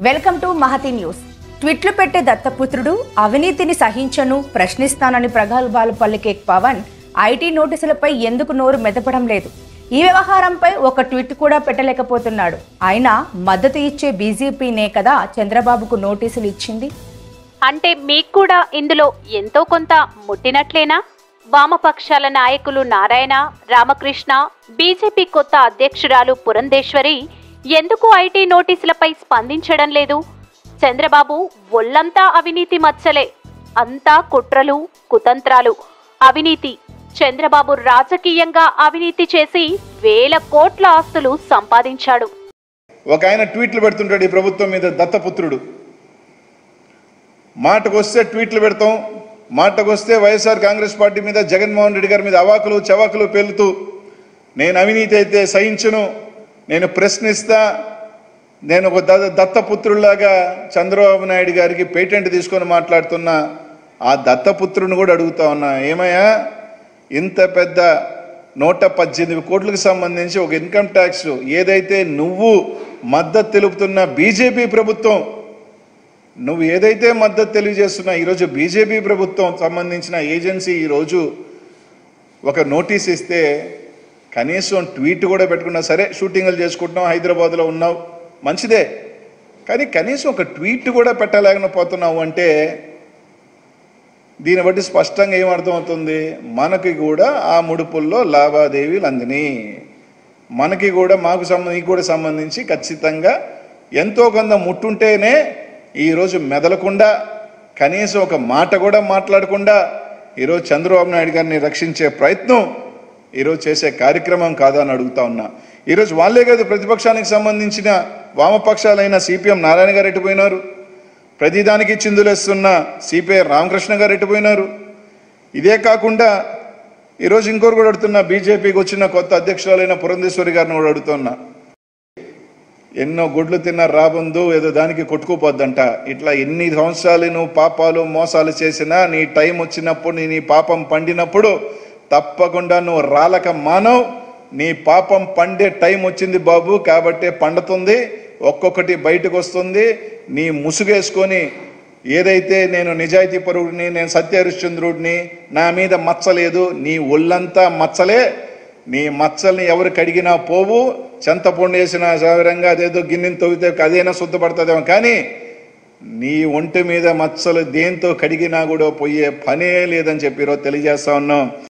welcome to Mahathi news ట్విట్లు పెట్టే దత్తపుత్రుడు అవినీతిని సహించను ప్రశ్నిస్తానని ప్రగల్భాలు పలికే పవన్ ఐటీ నోటీసులపై ఎందుకు నోరు మెదపడం లేదు ఈ వ్యవహారంపై ఒక ట్వీట్ కూడా పెట్టలేకపోతున్నాడు అయినా మద్దతు ఇచ్చే బీజేపీనే కదా చంద్రబాబుకు నోటీసులు ఇచ్చింది అంటే మీకు కూడా ఇందులో ఎంతో కొంత ముట్టినట్లేనా వామపక్షాల నాయకులు నారాయణ రామకృష్ణ బీజేపీ కొత్త అధ్యక్షురాలు పురంధేశ్వరి ఎందుకు ఐటీ నోటీసులపై స్పందించడం లేదు చంద్రబాబు ఒళ్ళంతా అవినీతి మచ్చలే అంతా కుట్రలు కుతంత్రాలు అవినీతి చంద్రబాబు రాజకీయంగా అవినీతి చేసి వేల కోట్ల ఆస్తులు సంపాదించాడు ఒక ఆయన ట్వీట్లు పెడుతుంటాడు ఈ ప్రభుత్వం మీద దత్తపుత్రుడు మాటకొస్తే ట్వీట్లు పెడతాం మాటకొస్తే వైఎస్ఆర్ కాంగ్రెస్ పార్టీ మీద జగన్మోహన్ రెడ్డి గారి మీద అవాకులు చవాకులు పేలుతూ నేను అవినీతి అయితే సహించను నేను ప్రశ్నిస్తా నేను ఒక ద దత్తపుత్రుల్లాగా చంద్రబాబు నాయుడు గారికి పేటెంట్ తీసుకొని మాట్లాడుతున్న ఆ దత్తపుత్రుని కూడా అడుగుతా ఉన్నా ఏమయ్యా ఇంత పెద్ద నూట పద్దెనిమిది కోట్లకు సంబంధించి ఒక ఇన్కమ్ ట్యాక్స్ ఏదైతే నువ్వు మద్దతు తెలుపుతున్న బీజేపీ ప్రభుత్వం నువ్వు ఏదైతే మద్దతు తెలియజేస్తున్నా ఈరోజు బీజేపీ ప్రభుత్వం సంబంధించిన ఏజెన్సీ ఈరోజు ఒక నోటీస్ ఇస్తే కనీసం ట్వీట్ కూడా పెట్టుకున్నా సరే షూటింగ్లు చేసుకుంటున్నావు హైదరాబాద్లో ఉన్నావు మంచిదే కానీ కనీసం ఒక ట్వీట్ కూడా పెట్టలేకపోతున్నావు అంటే దీన్ని బట్టి స్పష్టంగా ఏమర్థం అవుతుంది మనకి కూడా ఆ ముడుపుల్లో లావాదేవీలు అందినాయి మనకి కూడా మాకు సంబంధ నీకు కూడా సంబంధించి ఖచ్చితంగా ఎంతో కొంత ముట్టుంటేనే ఈరోజు మెదలకుండా కనీసం ఒక మాట కూడా మాట్లాడకుండా ఈరోజు చంద్రబాబు నాయుడు గారిని రక్షించే ప్రయత్నం ఈరోజు చేసే కార్యక్రమం కాదా అని అడుగుతా ఉన్నా ఈరోజు వాళ్ళే కాదు ప్రతిపక్షానికి సంబంధించిన వామపక్షాలైన సిపిఎం నారాయణ గారు ఎటుపోయినారు ప్రతిదానికి చిందులేస్తున్న సిపిఐ రామకృష్ణ గారు ఎటుపోయినారు ఇదే కాకుండా ఈరోజు ఇంకోరు కూడా అడుగుతున్నా బీజేపీకి వచ్చిన కొత్త అధ్యక్షురాలైన పురంధేశ్వరి గారిని కూడా అడుగుతున్నా ఎన్నో గుడ్లు తిన్న రాబందు ఏదో దానికి కొట్టుకుపోద్దంట ఇట్లా ఎన్ని సంవత్సరాలు నువ్వు పాపాలు మోసాలు చేసినా నీ టైం వచ్చినప్పుడు నీ నీ పాపం పండినప్పుడు తప్పకుండా నువ్వు రాలక మానవ్ నీ పాపం పండే టైం వచ్చింది బాబు కాబట్టే పండుతుంది ఒక్కొక్కటి బయటకు వస్తుంది నీ ముసుగేసుకొని ఏదైతే నేను నిజాయితీ పరుడిని నేను సత్య హరిశ్చంద్రుడిని నా మీద మచ్చలేదు నీ ఒళ్ళంతా మచ్చలే నీ మచ్చల్ని ఎవరు కడిగినా పోవు చెంతపొండు వేసిన సౌరంగా అదేదో గిన్నెని తవ్వితే అదేనా శుద్ధపడుతుందేమో కానీ నీ ఒంటి మీద మచ్చలు దేంతో కడిగినా కూడా పోయే పనే లేదని చెప్పి ఈరోజు తెలియజేస్తా ఉన్నాం